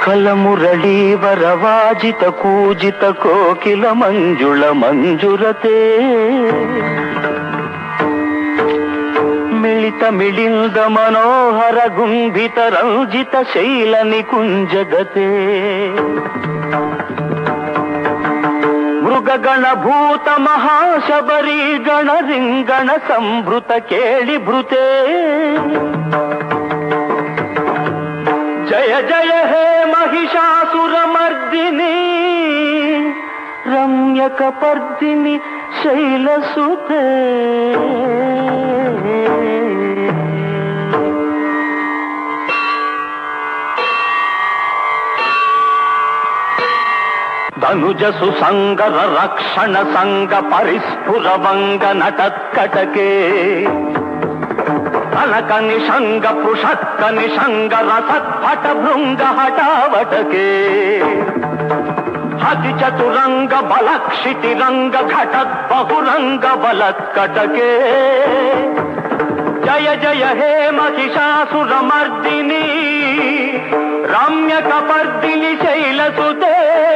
కలమురళీవరవాజిత కూజిత కోకిల మంజుళ మంజురతే మిళిత మిళింద మనోహర గుంభిత రంజిత శైల నికుంజగతే మృగగణ భూత మహాశబరీ గణ రింగణ సంభృత కేళి భృతే జయ జయ హే మహిషాసురమర్దిని రమ్యకపర్దిని శైలసుతే ధనుజసు సంగర రక్షణ సంగ పరిస్ఫుర వంగ నటత్కటకే కనక నిషంగ పృషత్క నిషంగ రసత్పట భృంగ హటావటకే హతి చతురంగ బలక్షితి రంగ ఘటత్ బహురంగ బలత్కటకే జయ జయ హే మహిషాసురమర్దిని రమ్య కపర్దిని శైలసుతే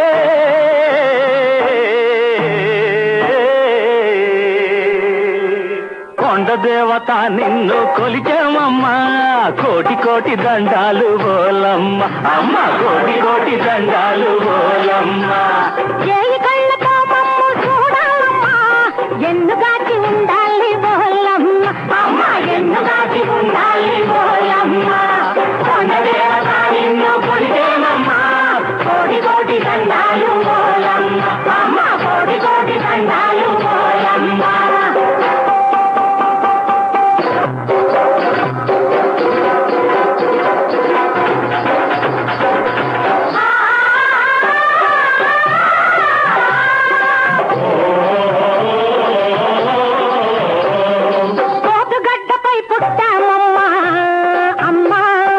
కొండ దేవత నిన్ను కొలిచామమ్మా కోటి కోటి దండాలు బోలమ్మ అమ్మ కోటి కోటి దండాలు బోలమ్మ చేయి కళ్ళతో మమ్ము చూడాలమ్మా ఎన్నుగాచి ఉండాలి బోలమ్మ అమ్మ ఎన్నుగాచి ఉండాలి బోలమ్మ కొండ దేవత నిన్ను కొలిచేమమ్మా కోటి కోటి దండాలు బోలమ్మ అమ్మ కోటి కోటి దండాలు బోలమ్మ పోతుగడ్డపై పుట్టామమ్మా అమ్మా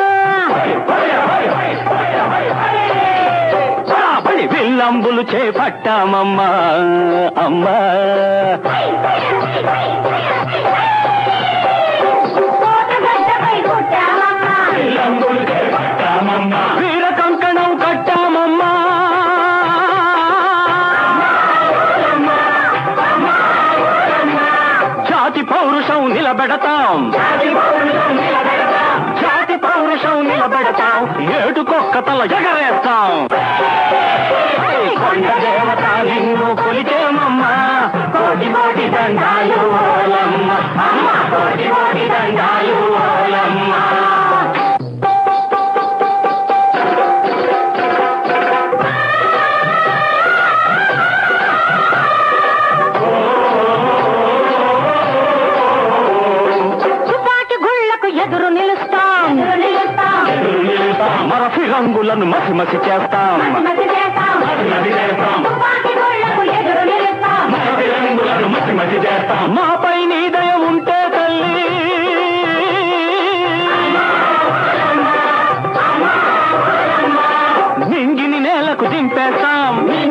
పడి విల్లంబులు చేపట్టామమ్మా అమ్మా పోతుగడ్డపై పుట్టామమ్మా వీర కంకణం కట్టామమ్మా జాతి పౌరుషం నిలబెడతాం జాతి పౌరుషం నిలబెడతాం ఏడు కొక్క తల ఎగరేస్తాం కొండ దేవత నిన్ను కొలిచేమమ్మా కోటి కోటి దండాలు ఓలమ్మ అమ్మ కోటి కోటి దండాలు ఓలమ్మ తుపాకి గుళ్ళకు ఎదురు నిలుస్తాం మరఫి రంగులను మసి మసి చేస్తాం మసి చేస్తాం తుపాకి గుళ్ళకు ఎదురు నిలుస్తాం మాపై నీ దయ ఉంటే తల్లి నింగిని నేలకు దింపేస్తాం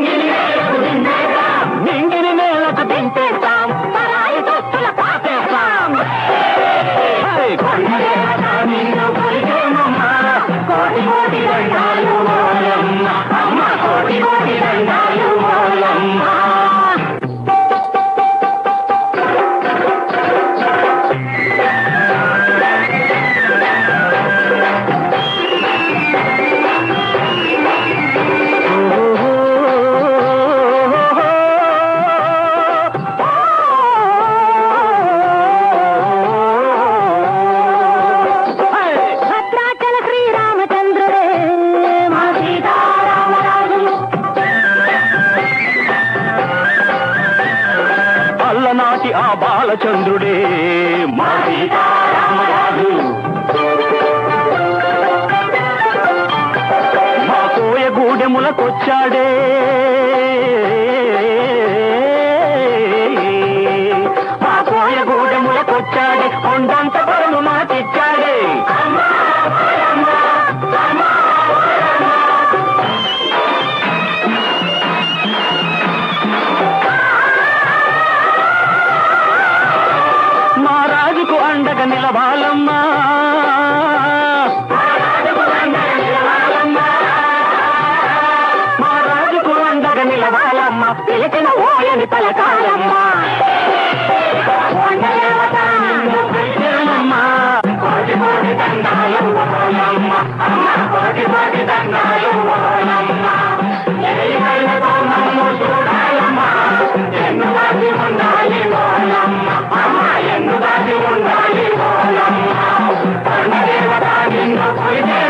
నింగిని నేలకు దింపేస్తాం పరాయి దుస్తుల పాతేస్తాం హే, కొండ దేవత నిన్ను కొలిచేమమ్మా. కోటి కోటి దండాలు ఓలమ్మ. అమ్మ కోటి కోటి దండాలు ఓలమ్మ. భద్రాచల శ్రీరామచంద్రుడే మా సీతారామరాజు అల్లనాటి ఆ బాలచంద్రుడే మా సీతారామరాజు మా కోయ గూడెములకొచ్చాడే మా కోయ గూడెములకొచ్చాడే కొండంత పరులు మాకిచ్చాడే మా రాజుకు అండగా నిలవాలమ్మా అని పలకాలమ్మా కొండదేవత నిన్ను కొలిచేమమ్మా కోటి కోటి దండాలు ఓలమ్మ అమ్మ కోటి కోటి దండాలు ఓలమ్మ ఎరికైనతో నన్ను చూడాలమ్మా ఎన్ను దాటి ఉండాలి ఓలమ్మ అమ్మ ఎన్ను దాటి ఉండాలి ఓలమ్మ కొండదేవత నిన్ను కొలిచే